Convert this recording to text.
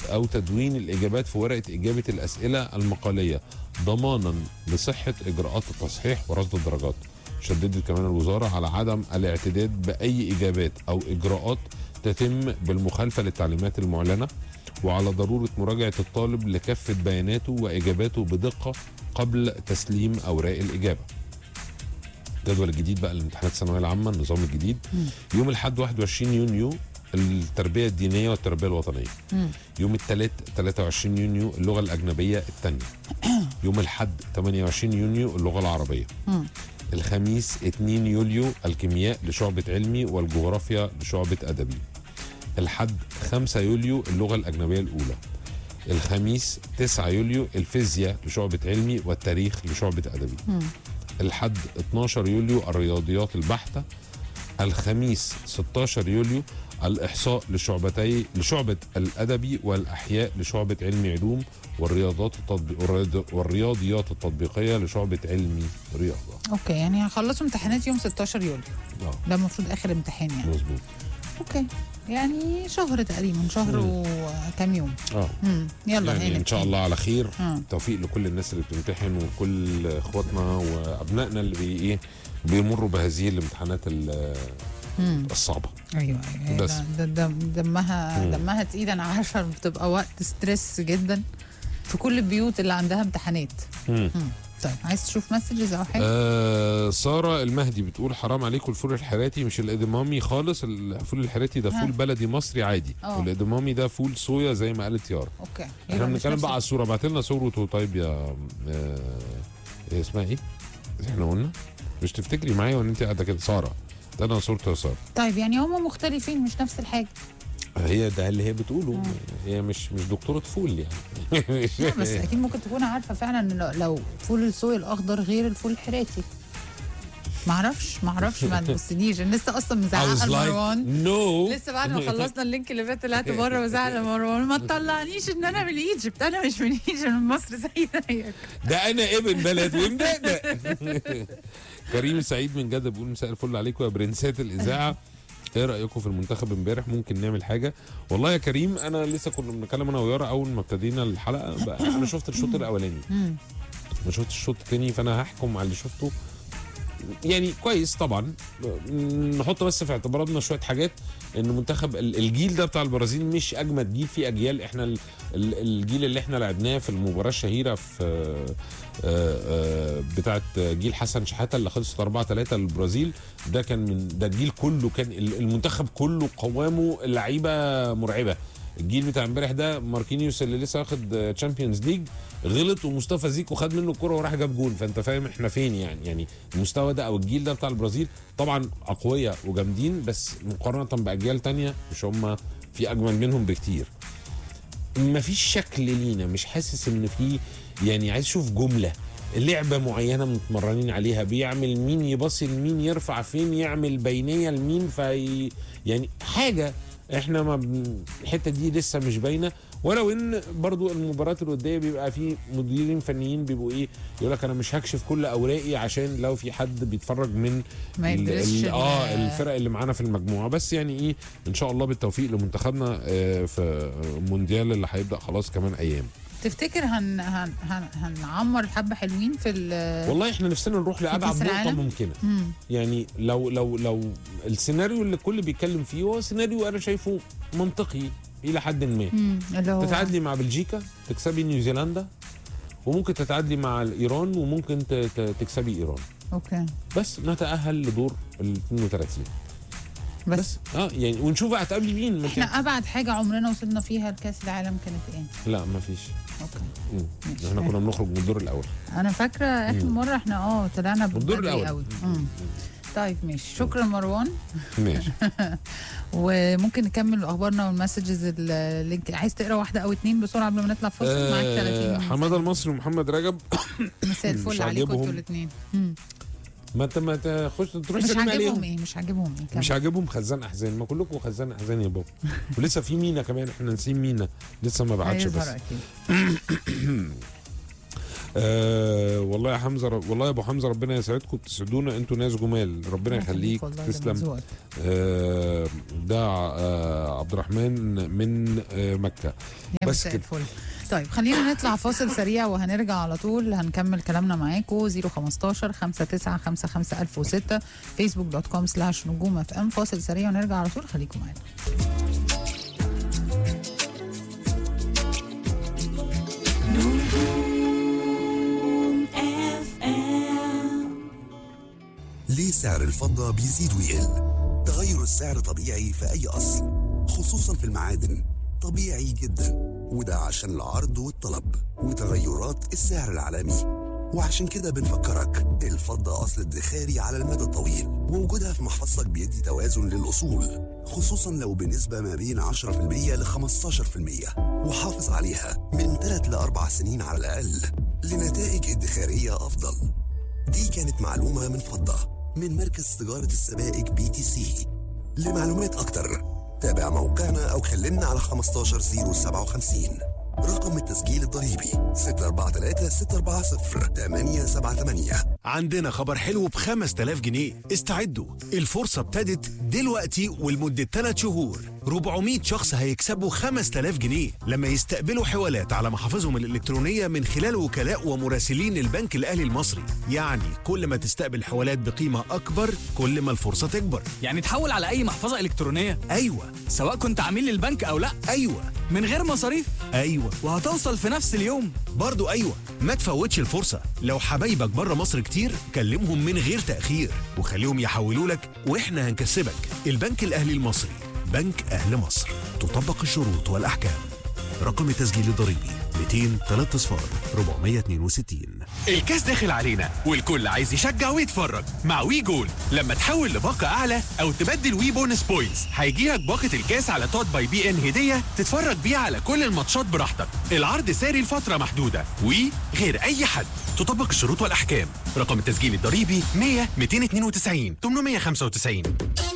أو تدوين الإجابات في ورقة إجابة الأسئلة المقالية ضمانا لصحة إجراءات التصحيح ورصد الدرجات شددت كمان الوزارة على عدم الاعتداد بأي إجابات أو إجراءات تتم بالمخالفة للتعليمات المعلنة وعلى ضرورة مراجعة الطالب لكافة بياناته وإجاباته بدقة قبل تسليم أوراق الإجابة الجدول الجديد بقى لامتحانات الثانويه العامه النظام الجديد يوم الاحد 21 يونيو التربيه الدينيه والتربيه الوطنيه مم. يوم الثلاث 23 يونيو اللغه الاجنبيه الثانيه يوم الاحد 28 يونيو اللغه العربيه مم. الخميس 2 يوليو الكيمياء لشعبة علمي والجغرافيا لشعبة أدبي الحد 5 يوليو اللغة الأجنبية الأولى الخميس 9 يوليو الفيزياء لشعبة علمي والتاريخ لشعبة أدبي مم. الحد 12 يوليو الرياضيات البحتة الخميس 16 يوليو الإحصاء لشعبتي لشعبة الأدبي والأحياء لشعبة علمي علوم والرياضات التطبيق والرياض- والرياضيات التطبيقية لشعبة علمي رياضة اوكي يعني هخلصوا امتحانات يوم 16 يوليو اه ده المفروض اخر امتحان يعني مظبوط اوكي يعني شهر تقريبا شهر وكام يوم اه مم. يلا يعني ان هانت. شاء الله على خير مم. توفيق لكل الناس اللي بتمتحن وكل اخواتنا وابنائنا اللي بي ايه بيمروا بهذه الامتحانات ال- مم. الصعبه ايوه ايوه بس. ده ده دمها مم. دمها تقيل انا عارفه بتبقى وقت ستريس جدا في كل البيوت اللي عندها امتحانات مم. مم. طيب عايز تشوف مسجز او حاجه آه ساره المهدي بتقول حرام عليكم الفول الحراتي مش الادمامي خالص الفول الحراتي ده ها. فول بلدي مصري عادي اه. والادمامي ده فول صويا زي ما قالت يارا اوكي احنا يبقى مش بنتكلم نفس بقى على الصوره بعت لنا صورته طيب يا آه إيه اسمها ايه؟ احنا قلنا مش تفتكري معايا ولا انت قاعده كده ساره انا صورته يا ساره طيب يعني هم مختلفين مش نفس الحاجه هي ده اللي هي بتقوله هي مش مش دكتوره فول يعني لا بس اكيد ممكن تكون عارفه فعلا ان لو- لو فول الصويا الاخضر غير الفول الحراتي معرفش معرفش ما تبصنيش انا لسه اصلا I مزعقه was لمروان like no لسه بعد ما خلصنا اللينك اللي فات طلعت بره وزعل مروان ما تطلعنيش ان انا من ايجيبت انا مش من ايجيبت من مصر زي زيك ده انا ابن بلد ومدقدق كريم سعيد من جده بيقول مساء الفل عليكم يا برنسات الاذاعه ايه رايكم في المنتخب امبارح ممكن نعمل حاجه والله يا كريم انا لسه كنا بنتكلم انا ويارا اول ما ابتدينا الحلقه بقى انا شفت الشوط الاولاني مم. ما شفتش الشوط الثاني فانا هحكم على اللي شفته يعني كويس طبعا نحط بس في اعتباراتنا شويه حاجات ان منتخب ال- الجيل ده بتاع البرازيل مش اجمد جيل في اجيال احنا ال- ال- الجيل اللي احنا لعبناه في المباراه الشهيره في آه، آه، بتاعه جيل حسن شحاته اللي خلصت 4 3 للبرازيل ده كان من ده الجيل كله كان ال- المنتخب كله قوامه لعيبه مرعبه الجيل بتاع امبارح ده ماركينيوس اللي لسه واخد تشامبيونز ليج غلط ومصطفى زيكو خد منه الكرة وراح جاب جول فانت فاهم احنا فين يعني يعني المستوى ده او الجيل ده بتاع البرازيل طبعا اقوياء وجامدين بس مقارنه باجيال تانية مش هم في اجمل منهم بكتير مفيش شكل لينا مش حاسس ان في يعني عايز اشوف جمله لعبه معينه متمرنين عليها بيعمل مين يباصي لمين يرفع فين يعمل بينيه لمين في يعني حاجه احنا ما بن- الحته دي لسه مش باينه ولو ان برضو المباريات الوديه بيبقى في مديرين فنيين بيبقوا ايه يقول لك انا مش هكشف كل اوراقي عشان لو في حد بيتفرج من ما ال- يدرسش ال- ال- اه الفرق اللي معانا في المجموعه بس يعني ايه ان شاء الله بالتوفيق لمنتخبنا آه، في مونديال اللي هيبدا خلاص كمان ايام تفتكر هن هن هن هنعمر حبه حلوين في ال والله احنا نفسنا نروح لابعد كأس نقطه العالم؟ ممكنه مم. يعني لو لو لو السيناريو اللي الكل بيتكلم فيه هو سيناريو انا شايفه منطقي الى حد ما مم. اللي هو تتعادلي مع بلجيكا تكسبي نيوزيلندا وممكن تتعادلي مع ايران وممكن ت- ت- تكسبي ايران اوكي بس نتاهل لدور ال 32 بس, بس اه يعني ونشوف بقى هتقابلي مين ما انت- احنا ابعد حاجه عمرنا وصلنا فيها لكاس العالم كانت ايه لا ما فيش اوكي مم. ماشي. احنا كنا بنخرج من الدور الاول انا فاكره اخر مم. مره احنا اه طلعنا من الدور بدري الاول قوي مم. طيب ماشي شكرا مروان ماشي وممكن نكمل اخبارنا والمسجز اللينك عايز تقرا واحده او اتنين بسرعه قبل ما نطلع فاصل معاك 30 آه، حماده المصري ومحمد رجب مساء مش الفل عليكم عاجبهم. انتوا الاثنين ما انت ما تخش تروح مش تسلم عاجبهم عليهم ايه مش عاجبهم ايه مش كمل. عاجبهم خزان احزان ما كلكم خزان احزان يا بابا ولسه في مينا كمان احنا ناسيين مينا لسه ما بعتش هيظهر بس اكيد آه والله يا حمزه رب... والله يا ابو حمزه ربنا يسعدكم تسعدونا انتوا ناس جمال ربنا يخليك والله ده تسلم ذوقك. آه ده آه عبد الرحمن من آه مكه يا بس مساء كده. الفل طيب خلينا نطلع فاصل سريع وهنرجع على طول هنكمل كلامنا معاكم 015 5955 1006 فيسبوك دوت كوم سلاش نجوم اف ام فاصل سريع ونرجع على طول خليكم معانا ليه سعر الفضة بيزيد ويقل؟ تغير السعر طبيعي في أي أصل خصوصا في المعادن طبيعي جدا وده عشان العرض والطلب وتغيرات السعر العالمي وعشان كده بنفكرك الفضة أصل ادخاري على المدى الطويل ووجودها في محفظتك بيدي توازن للأصول خصوصا لو بنسبة ما بين 10% ل 15% وحافظ عليها من 3 ل 4 سنين على الأقل لنتائج ادخارية أفضل دي كانت معلومة من فضة من مركز تجارة السبائك بي تي سي لمعلومات أكتر تابع موقعنا أو كلمنا على 15057 رقم التسجيل الضريبي 643 640 878 عندنا خبر حلو ب 5000 جنيه استعدوا الفرصة ابتدت دلوقتي ولمدة 3 شهور 400 شخص هيكسبوا 5000 جنيه لما يستقبلوا حوالات على محافظهم الإلكترونية من خلال وكلاء ومراسلين البنك الأهلي المصري يعني كل ما تستقبل حوالات بقيمة أكبر كل ما الفرصة تكبر يعني تحول على أي محفظة إلكترونية أيوة سواء كنت عميل للبنك أو لا أيوة من غير مصاريف أيوة وهتوصل في نفس اليوم برضو أيوة ما تفوتش الفرصة لو حبايبك بره مصر كتير كلمهم من غير تأخير وخليهم يحولوا لك وإحنا هنكسبك البنك الأهلي المصري بنك أهل مصر تطبق الشروط والأحكام رقم التسجيل الضريبي 200 3 صفار 462 الكاس داخل علينا والكل عايز يشجع ويتفرج مع وي جول لما تحول لباقة أعلى أو تبدل وي بونس بوينتس هيجيلك باقة الكاس على توت باي بي إن هدية تتفرج بيها على كل الماتشات براحتك العرض ساري لفترة محدودة وي غير أي حد تطبق الشروط والأحكام رقم التسجيل الضريبي 100 292 895